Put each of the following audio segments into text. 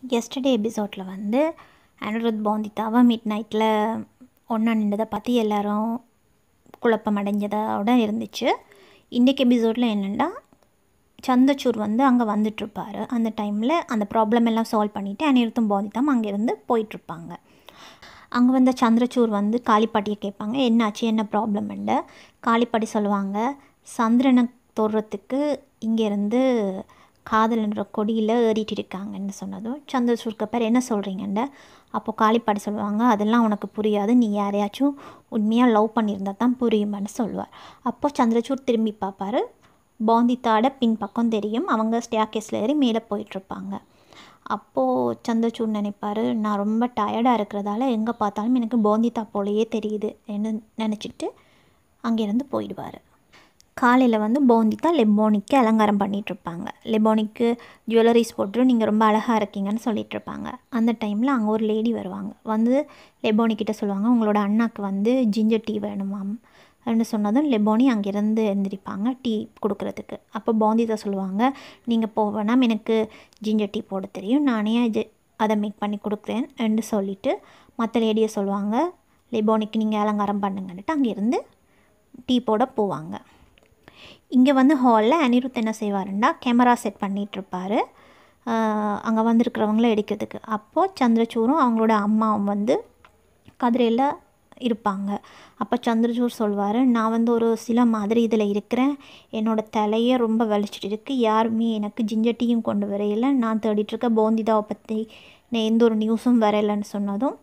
yesterday எபிசோடில் வந்து Anirudh போந்திதாவை mid நைட்டில் ஒன்றா நின்றதை பார்த்து எல்லாரும் குழப்பம் அடைஞ்சதோட இருந்துச்சு இன்றைக்கு எபிசோடில் என்னென்னா சந்திரசூர் வந்து அங்கே வந்துட்டுருப்பாரு அந்த டைமில் அந்த ப்ராப்ளம் எல்லாம் சால்வ் பண்ணிவிட்டு அனிருத்தும் போந்திதாவும் அங்கேருந்து போயிட்டுருப்பாங்க அங்கே வந்த சந்திரசூர் வந்து காளிப்பாட்டியை கேட்பாங்க என்னாச்சு என்ன ப்ராப்ளம்ண்டு காளிப்பாட்டி சொல்லுவாங்க சந்திரனை தொடுறதுக்கு இங்கேருந்து காதல்ன்ற கொடியில் ஏறிட்டு இருக்காங்கன்னு சொன்னதும் சந்திரசூருக்கு பேர் என்ன சொல்கிறீங்கண்ட அப்போது காளிப்பாட்டி சொல்லுவாங்க அதெல்லாம் உனக்கு புரியாது நீ யாரையாச்சும் உண்மையாக லவ் பண்ணியிருந்தா தான் புரியுமான்னு சொல்லுவார் அப்போ சந்திரசூர் திரும்பி பார்ப்பாரு பாந்தித்தாட பின்பக்கம் தெரியும் அவங்க ஸ்டேக்கேஸில் ஏறி மேலே போயிட்டுருப்பாங்க அப்போது சந்திரசூட் நினைப்பார் நான் ரொம்ப டயர்டாக இருக்கிறதால எங்கே பார்த்தாலும் எனக்கு போந்திதா போலையே தெரியுது என்ன நினச்சிட்டு அங்கேருந்து போயிடுவார் காலையில் வந்து போந்திதா லெபோனிக்கு அலங்காரம் பண்ணிகிட்ருப்பாங்க லெபோனிக்கு ஜுவல்லரிஸ் போட்டு நீங்கள் ரொம்ப அழகாக இருக்கீங்கன்னு சொல்லிட்டு இருப்பாங்க அந்த டைமில் அங்கே ஒரு லேடி வருவாங்க வந்து லெபோனிக்கிட்ட சொல்லுவாங்க உங்களோட அண்ணாக்கு வந்து ஜிஞ்சர் டீ வேணுமாம் அப்படின்னு சொன்னதும் லெபோனி அங்கேருந்து எழுந்திரிப்பாங்க டீ கொடுக்குறதுக்கு அப்போ போந்திதா சொல்லுவாங்க நீங்கள் போவேணாம் எனக்கு ஜிஞ்சர் டீ போட தெரியும் நானே அது அதை மேக் பண்ணி கொடுக்குறேன் என்று சொல்லிவிட்டு மற்ற லேடியை சொல்லுவாங்க லெபோனிக்கு நீங்கள் அலங்காரம் பண்ணுங்கன்னுட்டு அங்கேருந்து டீ போட போவாங்க இங்கே வந்து ஹாலில் அனிருத் என்ன செய்வாருன்னா கேமரா செட் பண்ணிகிட்ருப்பாரு அங்கே வந்திருக்கிறவங்கள எடுக்கிறதுக்கு அப்போது சந்திரசூரும் அவங்களோட அம்மாவும் வந்து கதிரையில் இருப்பாங்க அப்போ சந்திரசூர் சொல்வார் நான் வந்து ஒரு சில மாதிரி இதில் இருக்கிறேன் என்னோடய தலையை ரொம்ப வலிச்சிட்டு இருக்குது யாருமே எனக்கு ஜிஞ்சர் டீயும் கொண்டு வரையில நான் தேடிட்டுருக்க போந்திதாவை பற்றி நான் எந்த ஒரு நியூஸும் வரையலைன்னு சொன்னதும்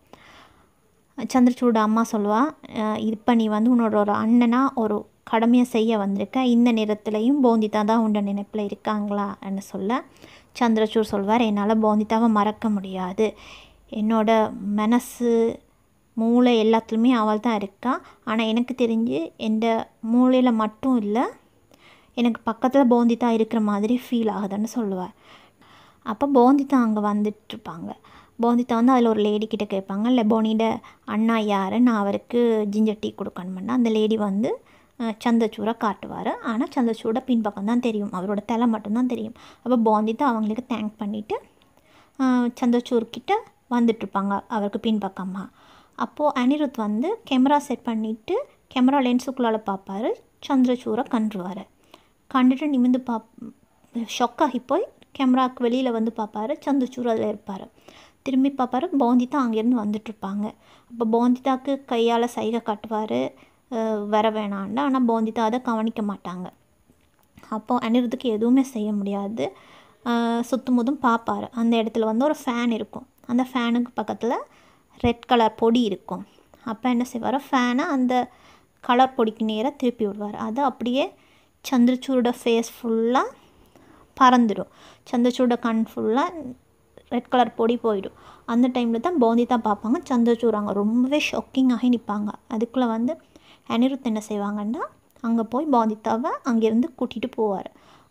சந்திரசூட அம்மா சொல்லுவா இப்போ நீ வந்து உன்னோட ஒரு அண்ணனாக ஒரு கடமையை செய்ய வந்திருக்க இந்த நேரத்துலையும் போந்திதா தான் உண்ட நினைப்பில் இருக்காங்களான்னு சொல்ல சந்திரசூர் சொல்வார் என்னால் போந்திதாவை மறக்க முடியாது என்னோட மனசு மூளை எல்லாத்துலேயுமே அவள் தான் இருக்கா ஆனால் எனக்கு தெரிஞ்சு எந்த மூளையில் மட்டும் இல்லை எனக்கு பக்கத்தில் போந்திதா இருக்கிற மாதிரி ஃபீல் ஆகுதுன்னு சொல்லுவார் அப்போ போந்திதா அங்கே வந்துட்டுருப்பாங்க போந்திதா வந்து அதில் ஒரு லேடி கிட்ட கேட்பாங்க லெபோனியோட அண்ணா யார் நான் அவருக்கு ஜிஞ்சர் டீ கொடுக்கணுமென்னா அந்த லேடி வந்து சந்திரசூரை காட்டுவார் ஆனால் சந்திரசூட பின்பக்கம் தான் தெரியும் அவரோட தலை மட்டும்தான் தெரியும் அப்போ போந்திதா அவங்களுக்கு தேங்க் பண்ணிவிட்டு சந்திரசூர்கிட்ட வந்துட்டுருப்பாங்க அவருக்கு பின்பக்கமாக அப்போது அனிருத் வந்து கேமரா செட் பண்ணிவிட்டு கேமரா லென்ஸுக்குள்ளால் பார்ப்பாரு சந்திரசூரை கண்டுருவார் கண்டுட்டு நிமிந்து பா ஷொக்காகி போய் கேமராவுக்கு வெளியில் வந்து பார்ப்பாரு சந்திரசூர் அதில் இருப்பார் திரும்பி பார்ப்பாரு போந்திதா அங்கேருந்து வந்துட்டுருப்பாங்க அப்போ போந்திதாவுக்கு கையால் சைகை காட்டுவார் வர வேணான்டா ஆனால் போந்திதா அதை கவனிக்க மாட்டாங்க அப்போது அனிருத்துக்கு எதுவுமே செய்ய முடியாது சுற்றும் போதும் பார்ப்பார் அந்த இடத்துல வந்து ஒரு ஃபேன் இருக்கும் அந்த ஃபேனுக்கு பக்கத்தில் ரெட் கலர் பொடி இருக்கும் அப்போ என்ன செய்வார் ஃபேனை அந்த கலர் பொடிக்கு நேராக திருப்பி விடுவார் அது அப்படியே சந்திரசூரோட ஃபேஸ் ஃபுல்லாக பறந்துடும் சந்திரசூரோட கண் ஃபுல்லாக ரெட் கலர் பொடி போயிடும் அந்த டைமில் தான் போந்திதா பார்ப்பாங்க சந்திரசூர் அங்கே ரொம்பவே ஷாக்கிங்காகி நிற்பாங்க அதுக்குள்ளே வந்து அனிருத் என்ன செய்வாங்கன்னா அங்கே போய் போந்திதாவை அங்கேருந்து கூட்டிகிட்டு போவார்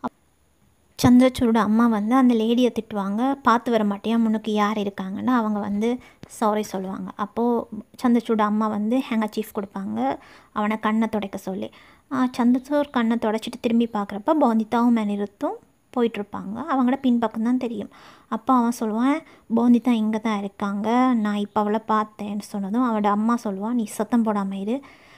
சந்திரசூரோட அம்மா வந்து அந்த லேடியை திட்டுவாங்க பார்த்து வர மாட்டியா முன்னுக்கு யார் இருக்காங்கன்னா அவங்க வந்து சாரி சொல்லுவாங்க அப்போது சந்திரசூரோட அம்மா வந்து ஹேங்கா சீஃப் கொடுப்பாங்க அவனை கண்ணை துடைக்க சொல்லி சந்திரசூர் கண்ணை தொடச்சிட்டு திரும்பி பார்க்குறப்ப போந்திதாவும் அனிருத்தும் போயிட்டுருப்பாங்க அவங்களோட பின்பக்கம் தான் தெரியும் அப்போ அவன் சொல்லுவான் போந்திதா இங்கே தான் இருக்காங்க நான் இப்போ அவளை பார்த்தேன்னு சொன்னதும் அவளோட அம்மா சொல்லுவான் நீ சத்தம் போடாமல் இரு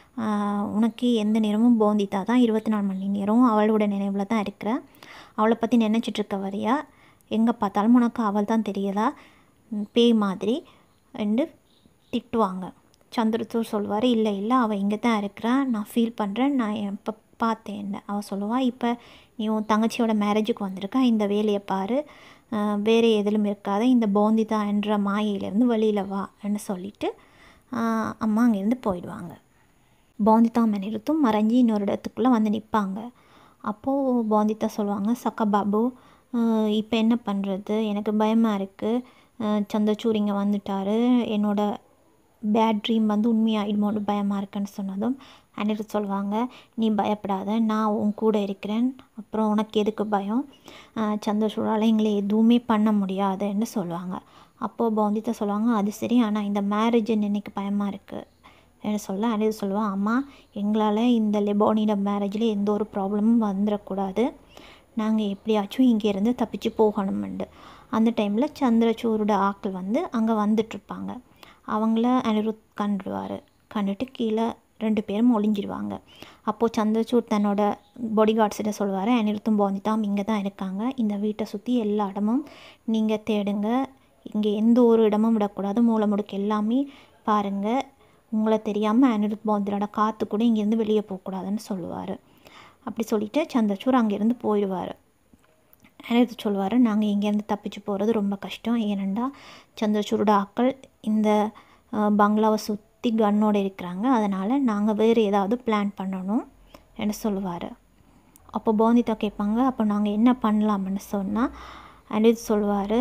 உனக்கு எந்த நேரமும் போந்திதா தான் இருபத்தி நாலு மணி நேரமும் அவளோட நினைவில் தான் இருக்கிற அவளை பற்றி நினச்சிட்ருக்க வரியா எங்கே பார்த்தாலும் உனக்கு அவள் தான் தெரியலா பேய் மாதிரி என்று திட்டுவாங்க சந்திரசூர் சொல்வார் இல்லை இல்லை அவள் இங்கே தான் இருக்கிறா நான் ஃபீல் பண்ணுறேன் நான் இப்போ பார்த்தேன் அவள் சொல்லுவாள் இப்போ நீ உன் தங்கச்சியோட மேரேஜுக்கு வந்திருக்கா இந்த வேலையை பாரு வேறு எதிலும் இருக்காத இந்த போந்திதா என்ற மாயையிலேருந்து வெளியில் வான்னு சொல்லிவிட்டு அம்மா அங்கேருந்து போயிடுவாங்க போந்திதா மனிருத்தும் மறைஞ்சி இன்னொரு இடத்துக்குள்ளே வந்து நிற்பாங்க அப்போது போந்திதா சொல்லுவாங்க சக்கா பாபு இப்போ என்ன பண்ணுறது எனக்கு பயமாக இருக்குது சந்திரசூர் இங்கே வந்துட்டார் என்னோடய பேட் ட்ரீம் வந்து உண்மையாகிடுமோன்னு பயமாக இருக்குன்னு சொன்னதும் அனிருத் சொல்லுவாங்க நீ பயப்படாத நான் உன் கூட இருக்கிறேன் அப்புறம் உனக்கு எதுக்கு பயம் சந்திரசூடால் எங்களை எதுவுமே பண்ண முடியாதுன்னு சொல்லுவாங்க அப்போது பவுந்திதா சொல்லுவாங்க அது சரி ஆனால் இந்த மேரேஜ் எனக்கு பயமாக இருக்குது என்ன சொல்ல அனிருத் சொல்லுவான் அம்மா எங்களால் இந்த லெபோனியோட மேரேஜில் எந்த ஒரு ப்ராப்ளமும் வந்துடக்கூடாது நாங்கள் எப்படியாச்சும் இங்கேருந்து தப்பிச்சு போகணுமெண்டு அந்த டைமில் சந்திரசூரோட ஆட்கள் வந்து அங்கே வந்துட்டுருப்பாங்க அவங்கள அனிருத் கண்டுடுவார் கண்டுட்டு கீழே ரெண்டு பேரும் ஒளிஞ்சிடுவாங்க அப்போது சந்திரசூட் தன்னோட பாடி கார்ட்ஸ்கிட்ட சொல்லுவார் அனிருத்தும் போந்திதாம் இங்கே தான் இருக்காங்க இந்த வீட்டை சுற்றி எல்லா இடமும் நீங்கள் தேடுங்க இங்கே எந்த ஒரு இடமும் விடக்கூடாது மூளை முடுக்கு எல்லாமே பாருங்கள் உங்களை தெரியாமல் அனிருத் போந்திரோட காற்று கூட இங்கேருந்து வெளியே போகக்கூடாதுன்னு சொல்லுவார் அப்படி சொல்லிவிட்டு சந்திரசூர் அங்கேருந்து போயிடுவார் அனிருத் சொல்லுவார் நாங்கள் இங்கேருந்து தப்பிச்சு போகிறது ரொம்ப கஷ்டம் ஏனெண்டா சந்திரசூரோட ஆக்கள் இந்த பங்களாவை சுற்றி கன்னோடு இருக்கிறாங்க அதனால் நாங்கள் வேறு ஏதாவது பிளான் பண்ணணும் என்று சொல்லுவார் அப்போ போந்திதா கேட்பாங்க அப்போ நாங்கள் என்ன பண்ணலாம்னு சொன்னால் அனிருத் சொல்லுவார்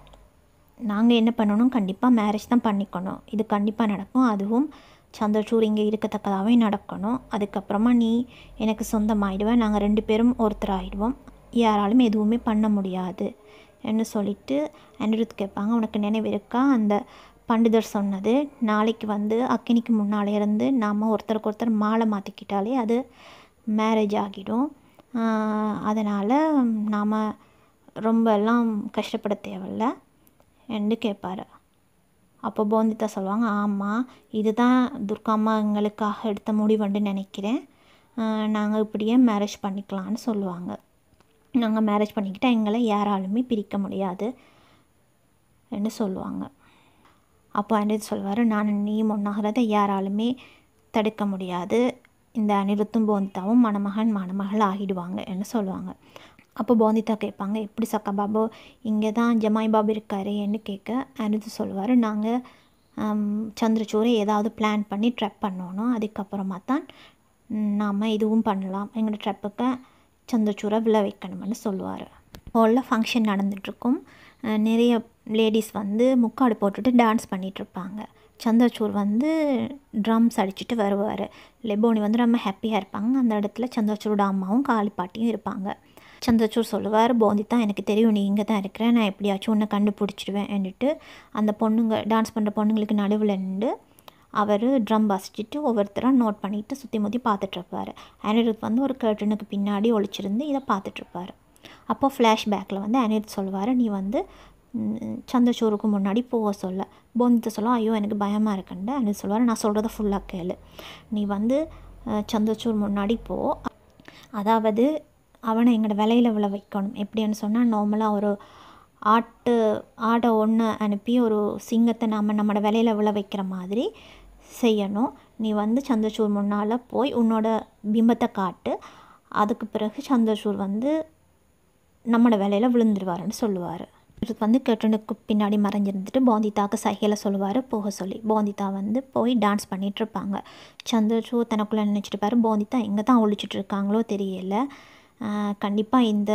நாங்கள் என்ன பண்ணணும் கண்டிப்பாக மேரேஜ் தான் பண்ணிக்கணும் இது கண்டிப்பாக நடக்கும் அதுவும் சந்திரசூர் இங்கே இருக்கத்தக்கதாகவே நடக்கணும் அதுக்கப்புறமா நீ எனக்கு சொந்தமாயிடுவேன் நாங்கள் ரெண்டு பேரும் ஒருத்தர் ஆகிடுவோம் யாராலும் எதுவுமே பண்ண முடியாது என்று சொல்லிட்டு அனிருத் கேட்பாங்க உனக்கு நினைவு இருக்கா அந்த பண்டிதர் சொன்னது நாளைக்கு வந்து அக்கினிக்கு முன்னால் இருந்து நாம் ஒருத்தருக்கு ஒருத்தர் மாலை மாற்றிக்கிட்டாலே அது மேரேஜ் ஆகிடும் அதனால் நாம் ரொம்ப எல்லாம் கஷ்டப்பட தேவையில்ல என்று கேட்பார் அப்போ போந்திதா சொல்லுவாங்க ஆமாம் இதுதான் துர்காம்மா எங்களுக்காக எடுத்த முடிவுன்னு நினைக்கிறேன் நாங்கள் இப்படியே மேரேஜ் பண்ணிக்கலான்னு சொல்லுவாங்க நாங்கள் மேரேஜ் பண்ணிக்கிட்டால் எங்களை யாராலுமே பிரிக்க முடியாது என்று சொல்லுவாங்க அப்போ அனிருத் சொல்வார் நான் நீ ஒன்றாகிறத யாராலுமே தடுக்க முடியாது இந்த அனிருத்தும் போந்திதாவும் மணமகன் மணமகள் ஆகிடுவாங்க என்று சொல்லுவாங்க அப்போ போந்திதா கேட்பாங்க எப்படி சக்கா பாபு இங்கே தான் ஜமாய் பாபு இருக்காருன்னு கேட்க அனிருத் சொல்லுவார் நாங்கள் சந்திரசூரை ஏதாவது பிளான் பண்ணி ட்ரெப் பண்ணணும் அதுக்கப்புறமா தான் நாம் இதுவும் பண்ணலாம் எங்களோட ட்ரெப்புக்கு சந்திரசூரை விழ வைக்கணும்னு சொல்லுவார் ஹாலில் ஃபங்க்ஷன் நடந்துகிட்ருக்கும் நிறைய லேடிஸ் வந்து முக்காடு போட்டுட்டு டான்ஸ் பண்ணிகிட்ருப்பாங்க சந்திரசூர் வந்து ட்ரம்ஸ் அடிச்சுட்டு வருவார் லெபோனி வந்து ரொம்ப ஹாப்பியாக இருப்பாங்க அந்த இடத்துல சந்திரசூரோட அம்மாவும் காளி பாட்டியும் இருப்பாங்க சந்திரசூர் சொல்லுவார் போந்தித்தா எனக்கு தெரியும் நீ இங்கே தான் இருக்கிற நான் எப்படியாச்சும் உன்னை கண்டுபிடிச்சிடுவேன்னுட்டு அந்த பொண்ணுங்க டான்ஸ் பண்ணுற பொண்ணுங்களுக்கு நடுவில் நின்று அவர் ட்ரம் வாசிச்சுட்டு ஒவ்வொருத்தராக நோட் பண்ணிவிட்டு சுற்றி முற்றி பார்த்துட்ருப்பார் அனிருத் வந்து ஒரு கர்டனுக்கு பின்னாடி ஒழிச்சிருந்து இதை பார்த்துட்ருப்பார் அப்போது ஃப்ளாஷ்பேக்கில் வந்து அனிருத் சொல்லுவார் நீ வந்து சந்திரசூருக்கு முன்னாடி போக சொல்ல போந்தித்த சொல்ல ஐயோ எனக்கு பயமாக இருக்குண்டு அனிருத் சொல்லுவார் நான் சொல்கிறத ஃபுல்லாக கேளு நீ வந்து சந்திரசூர் முன்னாடி போ அதாவது அவனை எங்களோட விலையில் விழ வைக்கணும் எப்படின்னு சொன்னால் நார்மலாக ஒரு ஆட்டு ஆடை ஒன்று அனுப்பி ஒரு சிங்கத்தை நாம் நம்மளோட விலையில் விழ வைக்கிற மாதிரி செய்யணும் நீ வந்து சந்திரசூர் முன்னால் போய் உன்னோட பிம்பத்தை காட்டு அதுக்கு பிறகு சந்திரசூர் வந்து நம்மளோட வேலையில் விழுந்துருவாருன்னு சொல்லுவார் இதுக்கு வந்து கெட்டனுக்கு பின்னாடி மறைஞ்சிருந்துட்டு போந்திதாக்கு சைகையில் சொல்லுவார் போக சொல்லி போந்திதா வந்து போய் டான்ஸ் பண்ணிகிட்ருப்பாங்க சந்திரசூர் தனக்குள்ளே நினச்சிட்டுப்பாரு போந்திதா எங்கே தான் ஒழிச்சிட்டு இருக்காங்களோ தெரியல கண்டிப்பாக இந்த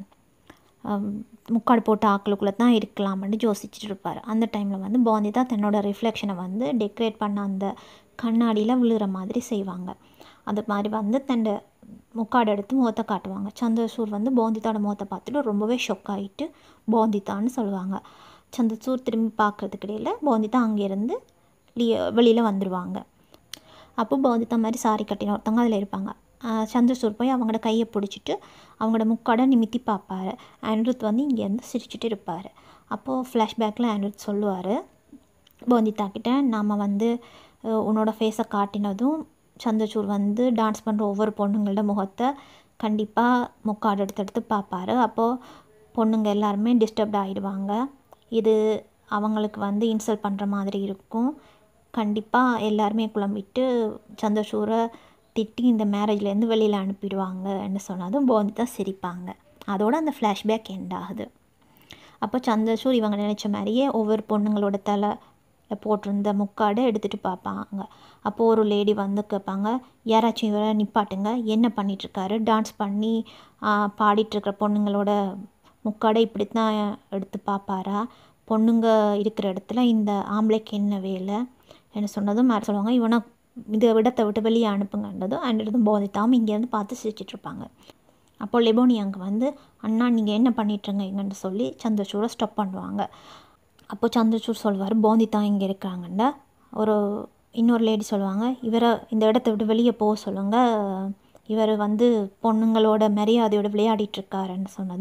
முக்காடு போட்ட ஆக்களுக்குள்ளே தான் இருக்கலாம்னு யோசிச்சுட்டு இருப்பார் அந்த டைமில் வந்து போந்திதா தன்னோட ரிஃப்ளெக்ஷனை வந்து டெக்கரேட் பண்ண அந்த கண்ணாடியில் விழுகிற மாதிரி செய்வாங்க அது மாதிரி வந்து தன் முக்காடு எடுத்து முகத்தை காட்டுவாங்க சந்திரசூர் வந்து போந்திதாவோட முகத்தை பார்த்துட்டு ரொம்பவே ஷொக் ஆகிட்டு போந்திதான்னு சொல்லுவாங்க சந்திரசூர் திரும்பி பார்க்குறதுக்கு இடையில் போந்திதா அங்கேருந்து வெளியில் வந்துடுவாங்க அப்போ போந்திதா மாதிரி சாரி கட்டின ஒருத்தவங்க அதில் இருப்பாங்க சந்திரசூர் போய் அவங்களோட கையை பிடிச்சிட்டு அவங்களோட முக்காடை நிமித்தி பார்ப்பார் அனிருத் வந்து இங்கேருந்து சிரிச்சுட்டு இருப்பார் அப்போது ஃப்ளாஷ்பேக்கில் அனிருத் சொல்லுவார் போந்திதா கிட்ட நாம் வந்து உன்னோட ஃபேஸை காட்டினதும் சந்திரசூர் வந்து டான்ஸ் பண்ணுற ஒவ்வொரு பொண்ணுங்களோட முகத்தை கண்டிப்பாக முக்காடு எடுத்து எடுத்து பார்ப்பாரு அப்போது பொண்ணுங்க எல்லாருமே டிஸ்டர்ப்ட் ஆகிடுவாங்க இது அவங்களுக்கு வந்து இன்சல்ட் பண்ணுற மாதிரி இருக்கும் கண்டிப்பாக எல்லாருமே குழம்பிட்டு சந்திரசூரை திட்டி இந்த மேரேஜ்லேருந்து வெளியில் அனுப்பிடுவாங்கன்னு சொன்னதும் போந்திதா சிரிப்பாங்க அதோட அந்த ஃப்ளாஷ்பேக் எண்ட் ஆகுது அப்போ சந்திரசூர் இவங்க நினச்ச மாதிரியே ஒவ்வொரு பொண்ணுங்களோட தலை போட்டிருந்த முக்காடை எடுத்துகிட்டு பார்ப்பாங்க அப்போது ஒரு லேடி வந்து கேட்பாங்க யாராச்சும் இவரை நிப்பாட்டுங்க என்ன பண்ணிகிட்ருக்காரு டான்ஸ் பண்ணி பாடிட்டுருக்கிற பொண்ணுங்களோட முக்காடை இப்படி தான் எடுத்து பார்ப்பாரா பொண்ணுங்க இருக்கிற இடத்துல இந்த ஆம்பளைக்கு என்ன வேலை என்ன சொன்னதும் மேலே சொல்லுவாங்க இவனை இந்த விடத்தை விட்டு வெளியே அனுப்புங்கன்றதும் அண்ட் போதித்தாவும் இங்கேருந்து பார்த்து சிரிச்சிட்ருப்பாங்க அப்போ லெபோனி அங்கே வந்து அண்ணா நீங்கள் என்ன பண்ணிட்டுருங்கன்னு சொல்லி சந்திரசூரை ஸ்டாப் பண்ணுவாங்க அப்போ சந்திரசூர் சொல்வார் போந்திதா இங்கே இருக்கிறாங்கண்ட ஒரு இன்னொரு லேடி சொல்லுவாங்க இவரை இந்த இடத்த விட்டு வெளியே போக சொல்லுங்கள் இவர் வந்து பொண்ணுங்களோட மரியாதையோட விளையாடிட்டுருக்காருன்னு சொன்னதும்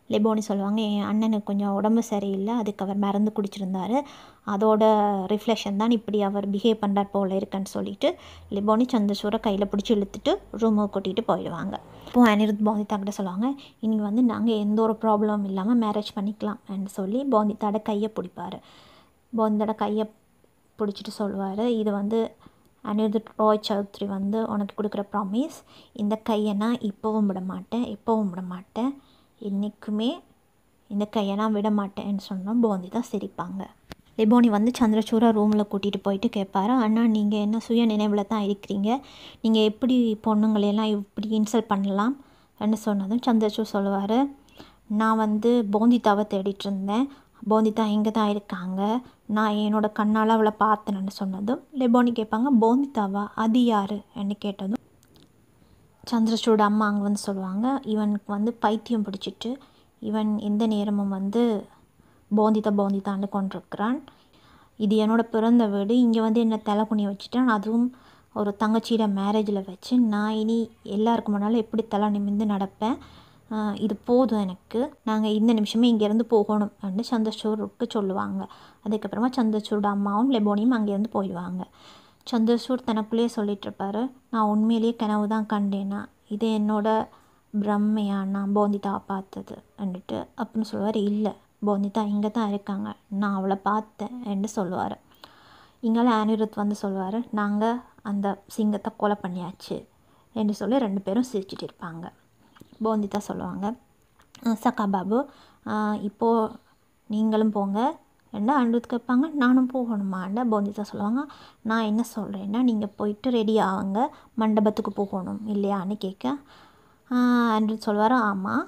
லெபோனி சொல்லுவாங்க என் அண்ணனுக்கு கொஞ்சம் உடம்பு சரியில்லை அதுக்கு அவர் மருந்து குடிச்சிருந்தாரு அதோட ரிஃப்ளெக்ஷன் தான் இப்படி அவர் பிஹேவ் பண்ணுறார் போல் இருக்குன்னு சொல்லிட்டு லெபோனி சந்திரசூரை கையில் பிடிச்சி இழுத்துட்டு ரூமுக்கு கூட்டிகிட்டு போயிடுவாங்க இப்போது அனிருத் போந்திதா கிட்ட சொல்லுவாங்க இன்றைக்கி வந்து நாங்கள் எந்த ஒரு ப்ராப்ளமும் இல்லாமல் மேரேஜ் பண்ணிக்கலாம் அப்படின்னு சொல்லி போந்திதாட கையை பிடிப்பார் போந்திதாட கையை பிடிச்சிட்டு சொல்லுவார் இது வந்து அனிருத் ராய் சௌத்ரி வந்து உனக்கு கொடுக்குற ப்ராமிஸ் இந்த கையை நான் இப்போவும் விட மாட்டேன் எப்போவும் விட மாட்டேன் என்றைக்குமே இந்த கையை நான் விட மாட்டேன்னு சொன்னால் போந்தி தான் சிரிப்பாங்க லெபோனி வந்து சந்திரசூரா ரூமில் கூட்டிகிட்டு போயிட்டு கேட்பாரு அண்ணா நீங்கள் என்ன சுய நினைவில் தான் இருக்கிறீங்க நீங்கள் எப்படி பொண்ணுங்களையெல்லாம் இப்படி இன்சல்ட் பண்ணலாம் என்று சொன்னதும் சந்திரசூர் சொல்லுவார் நான் வந்து போந்திதாவை தேடிட்டு இருந்தேன் போந்திதா இங்கே தான் இருக்காங்க நான் என்னோட கண்ணால் அவளை பார்த்தேன்னு சொன்னதும் லெபோனி கேட்பாங்க போந்திதாவா அது யார் என்று கேட்டதும் சந்திரசூட அம்மா அங்கே வந்து சொல்லுவாங்க இவனுக்கு வந்து பைத்தியம் பிடிச்சிட்டு இவன் எந்த நேரமும் வந்து போந்திதா போந்திதான்னு கொண்டிருக்கிறான் இது என்னோடய பிறந்த வீடு இங்கே வந்து என்னை தலை குனிய வச்சுட்டான் அதுவும் ஒரு தங்கச்சியோட மேரேஜில் வச்சு நான் இனி எல்லாருக்கு முன்னாலும் எப்படி தலை நிமிர்ந்து நடப்பேன் இது போதும் எனக்கு நாங்கள் இந்த நிமிஷமே இங்கேருந்து போகணும் அப்படின்னு சந்திரசூருக்கு சொல்லுவாங்க அதுக்கப்புறமா சந்திரசூரோட அம்மாவும் லெபோனியும் அங்கேருந்து போயிடுவாங்க சந்திரசூர் தனக்குள்ளேயே சொல்லிட்டு இருப்பாரு நான் உண்மையிலேயே கனவு தான் கண்டேனா இது என்னோட பிரம்மையா நான் போந்திதாவை பார்த்தது வந்துட்டு அப்படின்னு சொல்லுவார் இல்லை போந்திதா இங்கே தான் இருக்காங்க நான் அவளை பார்த்தேன் என்று சொல்லுவார் இங்கால அனிருத் வந்து சொல்லுவார் நாங்கள் அந்த சிங்கத்தை கொலை பண்ணியாச்சு என்று சொல்லி ரெண்டு பேரும் சிரிச்சிட்டு இருப்பாங்க போந்திதா சொல்லுவாங்க சக்கா பாபு இப்போது நீங்களும் போங்க என்ன அனிருத் கேட்பாங்க நானும் போகணுமாண்ட போந்திதா சொல்லுவாங்க நான் என்ன சொல்கிறேன்னா நீங்கள் போயிட்டு ரெடி ஆகுங்க மண்டபத்துக்கு போகணும் இல்லையான்னு கேட்க அனிருத் சொல்லுவார் ஆமாம்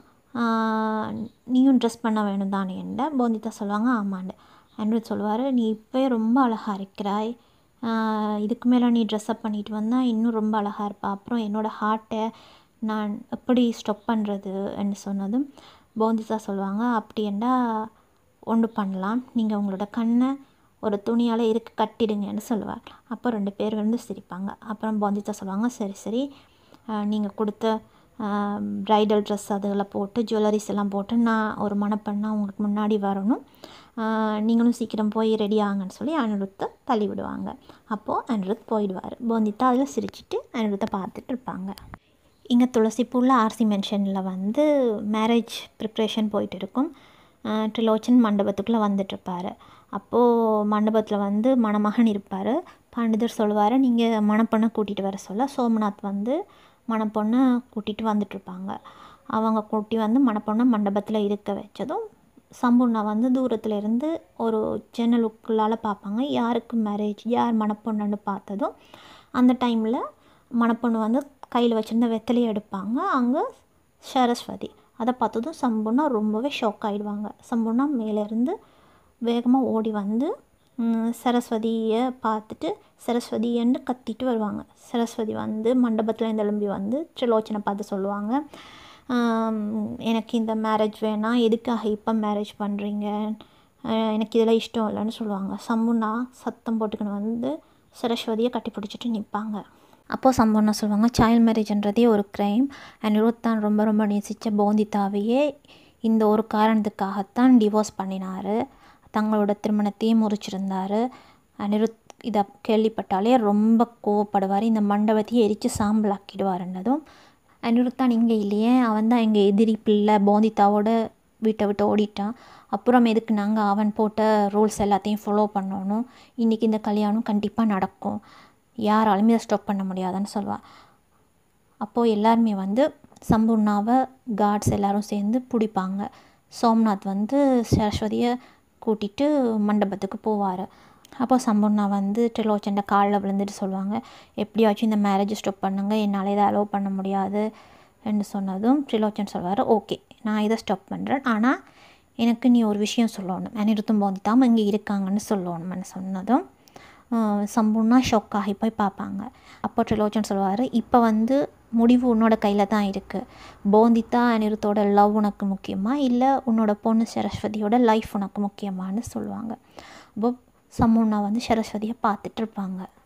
நீயும் ட்ரெஸ் பண்ண வேணும் தானே என்ன போந்திதா சொல்லுவாங்க ஆமாண்டு அனிருத் சொல்லுவார் நீ இப்போ ரொம்ப அழகாக இருக்கிறாய் இதுக்கு மேலே நீ ட்ரெஸ்அப் பண்ணிட்டு வந்தால் இன்னும் ரொம்ப அழகாக இருப்பா அப்புறம் என்னோடய ஹார்ட்டை நான் எப்படி ஸ்டாப் பண்ணுறதுன்னு சொன்னதும் போந்திதா சொல்லுவாங்க அப்படின்னா ஒன்று பண்ணலாம் நீங்கள் உங்களோட கண்ணை ஒரு துணியால் இருக்கு கட்டிடுங்கன்னு சொல்லுவார் அப்போ ரெண்டு பேர் வந்து சிரிப்பாங்க அப்புறம் போந்திதா சொல்லுவாங்க சரி சரி நீங்கள் கொடுத்த ப்ரைடல் ட்ரெஸ் அதெல்லாம் போட்டு ஜுவல்லரிஸ் எல்லாம் போட்டு நான் ஒரு மணப்பெண்ணாக உங்களுக்கு முன்னாடி வரணும் நீங்களும் சீக்கிரம் போய் ரெடி ஆகுங்கன்னு சொல்லி அனிருத்தை தள்ளி விடுவாங்க அப்போது அனிருத் போயிடுவார் போந்திதா அதில் சிரிச்சிட்டு அனிருத்தை பார்த்துட்டு இருப்பாங்க இங்கே துளசிப்பூரில் ஆர்சி மென்ஷனில் வந்து மேரேஜ் ப்ரிப்ரேஷன் போயிட்டு இருக்கும் ட்ரிலோச்சன் மண்டபத்துக்குள்ளே வந்துட்டுருப்பார் அப்போது மண்டபத்தில் வந்து மணமகன் இருப்பார் பண்டிதர் சொல்லுவார் நீங்கள் மணப்பொண்ணை கூட்டிகிட்டு வர சொல்ல சோமநாத் வந்து மணப்பொண்ணை கூட்டிகிட்டு வந்துட்டுருப்பாங்க அவங்க கூட்டி வந்து மணப்பொண்ணை மண்டபத்தில் இருக்க வச்சதும் சம்பூர்ணா வந்து தூரத்தில் இருந்து ஒரு ஜன்னலுக்குள்ளால் பார்ப்பாங்க யாருக்கு மேரேஜ் யார் மணப்பொண்ணுன்னு பார்த்ததும் அந்த டைமில் மணப்பொண்ணு வந்து கையில் வச்சுருந்த வெத்தலையை எடுப்பாங்க அங்கே சரஸ்வதி அதை பார்த்ததும் சம்பூர்ணா ரொம்பவே ஷாக் ஆகிடுவாங்க சம்பூர்ணா மேலேருந்து வேகமாக ஓடி வந்து சரஸ்வதியை பார்த்துட்டு சரஸ்வதின்னு கத்திட்டு வருவாங்க சரஸ்வதி வந்து மண்டபத்தில் எழும்பி வந்து திரிலோச்சனை பார்த்து சொல்லுவாங்க எனக்கு இந்த மேரேஜ் வேணாம் எதுக்காக இப்போ மேரேஜ் பண்ணுறீங்க எனக்கு இதில் இஷ்டம் இல்லைன்னு சொல்லுவாங்க சம்பூர்ணா சத்தம் போட்டுக்கின்னு வந்து சரஸ்வதியை கட்டி பிடிச்சிட்டு நிற்பாங்க அப்போது சம்பவம்னா சொல்லுவாங்க சைல்ட் மேரேஜ்ன்றதே ஒரு க்ரைம் அனிருத் தான் ரொம்ப ரொம்ப நேசித்த போந்திதாவையே இந்த ஒரு காரணத்துக்காகத்தான் டிவோர்ஸ் பண்ணினார் தங்களோட திருமணத்தையே முறிச்சிருந்தார் அனிருத் இதை கேள்விப்பட்டாலே ரொம்ப கோவப்படுவார் இந்த மண்டபத்தையே எரித்து சாம்பலாக்கிடுவாருன்னதும் அனிருத் தான் இங்கே இல்லையே அவன் தான் எங்கள் எதிரி பிள்ளை போந்திதாவோட வீட்டை விட்டு ஓடிட்டான் அப்புறம் எதுக்கு நாங்கள் அவன் போட்ட ரூல்ஸ் எல்லாத்தையும் ஃபாலோ பண்ணணும் இன்றைக்கி இந்த கல்யாணம் கண்டிப்பாக நடக்கும் யாராலுமே அதை ஸ்டாப் பண்ண முடியாதுன்னு சொல்லுவாள் அப்போது எல்லாருமே வந்து சம்பூர்ணாவை காட்ஸ் எல்லோரும் சேர்ந்து பிடிப்பாங்க சோம்நாத் வந்து சரஸ்வதியை கூட்டிகிட்டு மண்டபத்துக்கு போவார் அப்போ சம்பூர்ணா வந்து ட்ரிலோச்சன்ட காலில் விழுந்துட்டு சொல்லுவாங்க எப்படியாச்சும் இந்த மேரேஜ் ஸ்டாப் பண்ணுங்க என்னால் இதை அலோவ் பண்ண முடியாது என்று சொன்னதும் ட்ரிலோச்சன் சொல்வார் ஓகே நான் இதை ஸ்டாப் பண்ணுறேன் ஆனால் எனக்கு நீ ஒரு விஷயம் சொல்லணும் அனிருத்தும் போந்தித்தாமல் இங்கே இருக்காங்கன்னு சொல்லணும்னு சொன்னதும் சம்பூர்ணா ஷாக் ஆகி போய் பார்ப்பாங்க அப்போ ட்ரிலோச்சன் சொல்லுவார் இப்போ வந்து முடிவு உன்னோட கையில் தான் இருக்குது போந்தித்தா அனிருத்தோட லவ் உனக்கு முக்கியமா இல்லை உன்னோட பொண்ணு சரஸ்வதியோட லைஃப் உனக்கு முக்கியமானு சொல்லுவாங்க அப்போ சம்பூர்ணா வந்து சரஸ்வதியை பார்த்துட்டு இருப்பாங்க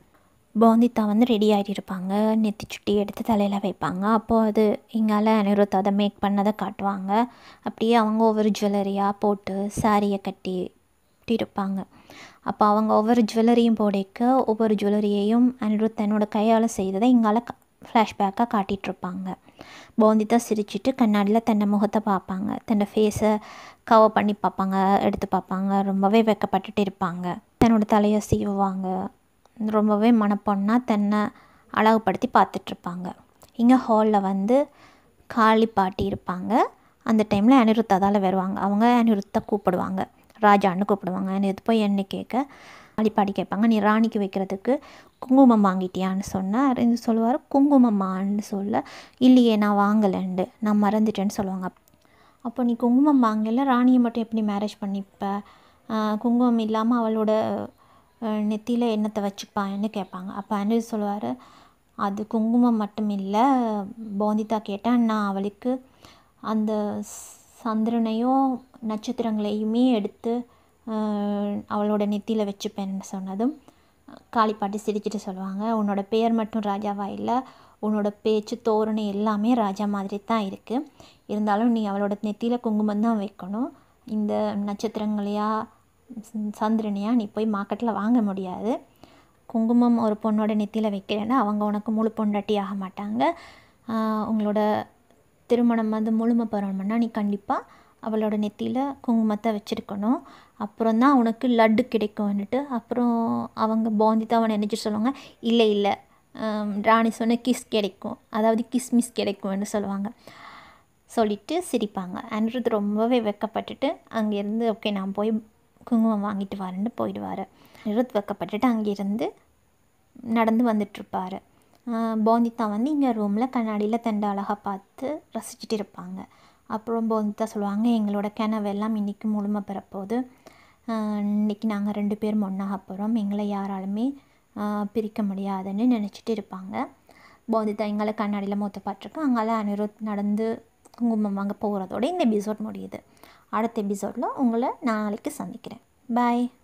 போந்தித்தா வந்து ரெடி ஆகிட்டு இருப்பாங்க நெத்தி சுட்டி எடுத்து தலையில் வைப்பாங்க அப்போது அது இங்கால அனிருத் அதை மேக் பண்ணதை காட்டுவாங்க அப்படியே அவங்க ஒவ்வொரு ஜுவல்லரியாக போட்டு சாரியை கட்டி இருப்பாங்க அப்போ அவங்க ஒவ்வொரு ஜுவல்லரியும் போடைக்க ஒவ்வொரு ஜுவல்லரியையும் அனிருத் தன்னோட கையால் செய்ததை இங்கால ஃப்ளாஷ்பேக்காக காட்டிகிட்ருப்பாங்க போந்தித்தா சிரிச்சிட்டு கண்ணாடியில் தன்னை முகத்தை பார்ப்பாங்க தன்னோட ஃபேஸை கவர் பண்ணி பார்ப்பாங்க எடுத்து பார்ப்பாங்க ரொம்பவே வெக்கப்பட்டுட்டு இருப்பாங்க தன்னோட தலையை சீவுவாங்க ரொம்பவே மனப்பொண்ணாக தன்னை அழகுபடுத்தி பார்த்துட்ருப்பாங்க இங்கே ஹாலில் வந்து காளி பாட்டி இருப்பாங்க அந்த டைமில் அனிருத் அதால் வருவாங்க அவங்க அனிருத்தை கூப்பிடுவாங்க ராஜான்னு கூப்பிடுவாங்க அனிருத் போய் என்ன கேட்க காளி பாட்டி கேட்பாங்க நீ ராணிக்கு வைக்கிறதுக்கு குங்குமம் வாங்கிட்டியான்னு சொன்னால் அரவிந்த் சொல்லுவார் குங்குமம்மான்னு சொல்ல இல்லையே நான் வாங்கலைண்டு நான் மறந்துட்டேன்னு சொல்லுவாங்க அப்போ நீ குங்குமம் வாங்கல ராணியை மட்டும் எப்படி மேரேஜ் பண்ணிப்ப குங்குமம் இல்லாமல் அவளோட நெத்தியில் எண்ணத்தை வச்சுப்பான்னு கேட்பாங்க அப்போ அனிருத் சொல்லுவார் அது குங்குமம் மட்டும் இல்லை போந்திதா கேட்டால் நான் அவளுக்கு அந்த சந்திரனையும் நட்சத்திரங்களையுமே எடுத்து அவளோட நெத்தியில் வச்சுப்பேன்னு சொன்னதும் காளிப்பாட்டி சிரிச்சிட்டு சொல்லுவாங்க உன்னோட பேர் மட்டும் ராஜாவா இல்லை உன்னோட பேச்சு தோரணை எல்லாமே ராஜா மாதிரி தான் இருக்குது இருந்தாலும் நீ அவளோட நெத்தியில் குங்குமம் தான் வைக்கணும் இந்த நட்சத்திரங்களையா சந்திரனையா நீ போய் மார்க்கெட்டில் வாங்க முடியாது குங்குமம் ஒரு பொண்ணோட நெத்தியில் வைக்கிறேன்னா அவங்க உனக்கு முழு பொண்டாட்டி ஆக மாட்டாங்க உங்களோட திருமணம் வந்து முழுமை பெறணும்னா நீ கண்டிப்பாக அவளோட நெத்தியில் குங்குமத்தை வச்சுருக்கணும் அப்புறம் தான் உனக்கு லட்டு கிடைக்கும்னுட்டு அப்புறம் அவங்க போந்தித்து அவனை நினச்சிட்டு சொல்லுவாங்க இல்லை இல்லை ராணி சொன்ன கிஸ் கிடைக்கும் அதாவது கிஸ்மிஸ் கிடைக்கும்னு சொல்லுவாங்க சொல்லிவிட்டு சிரிப்பாங்க அனிருத் ரொம்பவே வெக்கப்பட்டுட்டு அங்கேருந்து ஓகே நான் போய் குங்குமம் வாங்கிட்டு வரேன்னு போயிடுவார் அனிருத் வெக்கப்பட்டுட்டு அங்கேருந்து நடந்து வந்துட்டுருப்பார் போந்தித்தா வந்து இங்கே ரூமில் கண்ணாடியில் தண்டை அழகாக பார்த்து ரசிச்சுட்டு இருப்பாங்க அப்புறம் போந்தித்தா சொல்லுவாங்க எங்களோட கனவெல்லாம் இன்றைக்கி முழுமை பெறப்போகுது இன்றைக்கி நாங்கள் ரெண்டு பேரும் ஒன்றாக போகிறோம் எங்களை யாராலுமே பிரிக்க முடியாதுன்னு நினச்சிட்டு இருப்பாங்க போந்தித்தா எங்களை கண்ணாடியில் மூத்த பார்த்துருக்கோம் அங்கெல்லாம் அனிருத் நடந்து குங்குமம் வாங்க போகிறதோட இந்த எபிசோட் முடியுது அடுத்த எபிசோடில் உங்களை நாளைக்கு சந்திக்கிறேன் பாய்